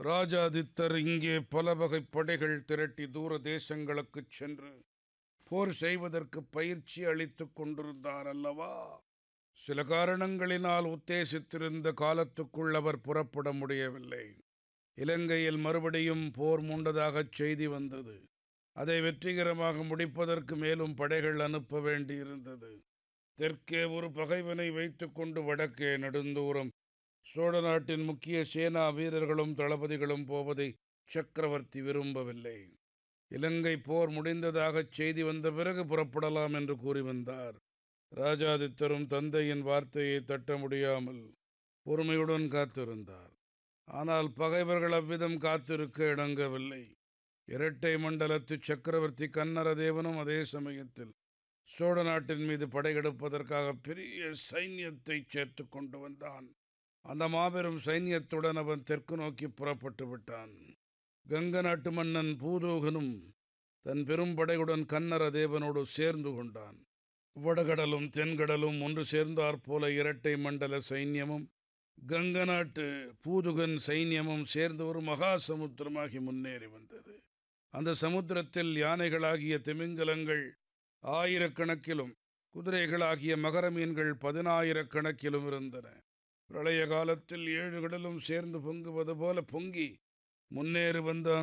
ராஜாதித்தர் இங்கே பல வகை படைகள் திரட்டி தூர தேசங்களுக்குச் சென்று போர் செய்வதற்கு பயிற்சி அளித்துக் கொண்டிருந்தார் அல்லவா சில காரணங்களினால் உத்தேசித்திருந்த காலத்துக்குள் அவர் புறப்பட முடியவில்லை இலங்கையில் மறுபடியும் போர் மூண்டதாகச் செய்தி வந்தது அதை வெற்றிகரமாக முடிப்பதற்கு மேலும் படைகள் அனுப்ப வேண்டியிருந்தது தெற்கே ஒரு பகைவனை வைத்துக்கொண்டு வடக்கே நெடுந்தூரம் சோழ நாட்டின் முக்கிய சேனா வீரர்களும் தளபதிகளும் போவதை சக்கரவர்த்தி விரும்பவில்லை இலங்கை போர் முடிந்ததாகச் செய்தி வந்த பிறகு புறப்படலாம் என்று கூறி வந்தார் ராஜாதித்தரும் தந்தையின் வார்த்தையை தட்ட முடியாமல் பொறுமையுடன் காத்திருந்தார் ஆனால் பகைவர்கள் அவ்விதம் காத்திருக்க இணங்கவில்லை இரட்டை மண்டலத்து சக்கரவர்த்தி கன்னரதேவனும் அதே சமயத்தில் சோழ நாட்டின் மீது படையெடுப்பதற்காக பெரிய சைன்யத்தை சேர்த்து கொண்டு வந்தான் அந்த மாபெரும் சைன்யத்துடன் அவன் தெற்கு நோக்கி புறப்பட்டு விட்டான் கங்க நாட்டு மன்னன் பூதோகனும் தன் பெரும் படையுடன் கன்னர தேவனோடு சேர்ந்து கொண்டான் வடகடலும் தென்கடலும் ஒன்று சேர்ந்தாற் போல இரட்டை மண்டல சைன்யமும் கங்க நாட்டு பூதுகன் சைன்யமும் சேர்ந்து ஒரு மகா சமுத்திரமாகி முன்னேறி வந்தது அந்த சமுத்திரத்தில் யானைகளாகிய திமிங்கலங்கள் ஆயிரக்கணக்கிலும் குதிரைகளாகிய மகர மீன்கள் பதினாயிரக்கணக்கிலும் இருந்தன பிரளய காலத்தில் ஏழு கடலும் சேர்ந்து பொங்குவது போல பொங்கி முன்னேறி வந்த